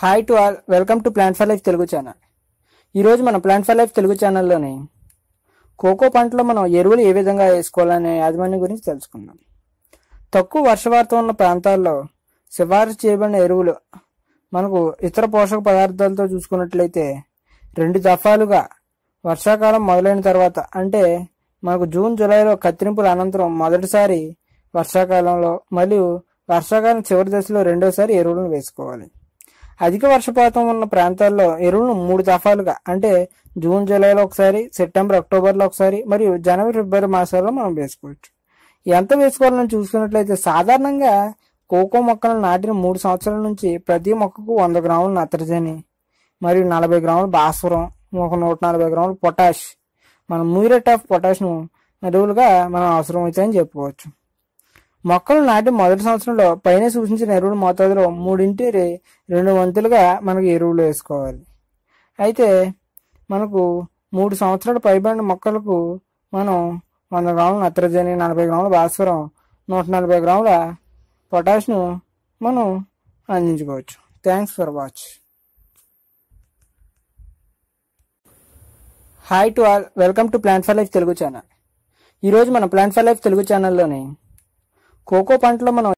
hi to all welcome to plant for life Telugu channel ఈరోజు మన plant for life Telugu ఛానల్లోని cocoa పంటలో మనం ఎరువులు ఏ విధంగా వేసుకోవాలనే యాజమాన్యం గురించి తెలుసుకుందాం తక్కువ వర్షపాతం ఉన్న ప్రాంతాల్లో సిఫారసు చేయబడిన ఎరువులు మనకు ఇతర పోషక పదార్థాలతో చూసుకున్నట్లయితే రెండు దఫాలుగా వర్షాకాలం మొదలైన తర్వాత అంటే మనకు జూన్ జూలైలో కత్తిరింపుల అనంతరం మొదటిసారి వర్షాకాలంలో మరియు వర్షాకాలం చివరి దశలో రెండోసారి ఎరువులను వేసుకోవాలి అధిక వర్షపాతం ఉన్న ప్రాంతాల్లో ఎరువులను మూడు దఫాలుగా అంటే జూన్ జూలైలో ఒకసారి సెప్టెంబర్ అక్టోబర్లో ఒకసారి మరియు జనవరి ఫిబ్రవరి మాసాల్లో మనం వేసుకోవచ్చు ఎంత వేసుకోవాలని చూసుకున్నట్లయితే సాధారణంగా కోకో మొక్కలను నాటిన మూడు సంవత్సరాల నుంచి ప్రతి మొక్కకు వంద గ్రాముల నత్రజని మరియు నలభై గ్రాముల భాస్వరం ఒక నూట నలభై గ్రాముల పొటాష్ మనం మ్యూరేట్ ఆఫ్ పొటాష్ను ఎరువులుగా మనం అవసరం అవుతాయని చెప్పుకోవచ్చు మొక్కలు నాటి మొదటి సంవత్సరంలో పైన సూచించిన ఎరువుల మోతాదులో మూడింటి రె- రెండు వంతులుగా మనకు ఎరువులు వేసుకోవాలి అయితే మనకు మూడు సంవత్సరాలు పైబడిన మొక్కలకు మనం వంద గ్రాముల నత్రజని నలభై గ్రాముల భాస్వరం నూట నలభై గ్రాముల పొటాష్ను మనం అందించుకోవచ్చు thanks for watch hi to all welcome to plant for life Telugu channel ఈరోజు మన ప్లాంట్ ఫర్ లైఫ్ తెలుగు ఛానల్లోని కోకో పంటలో మనం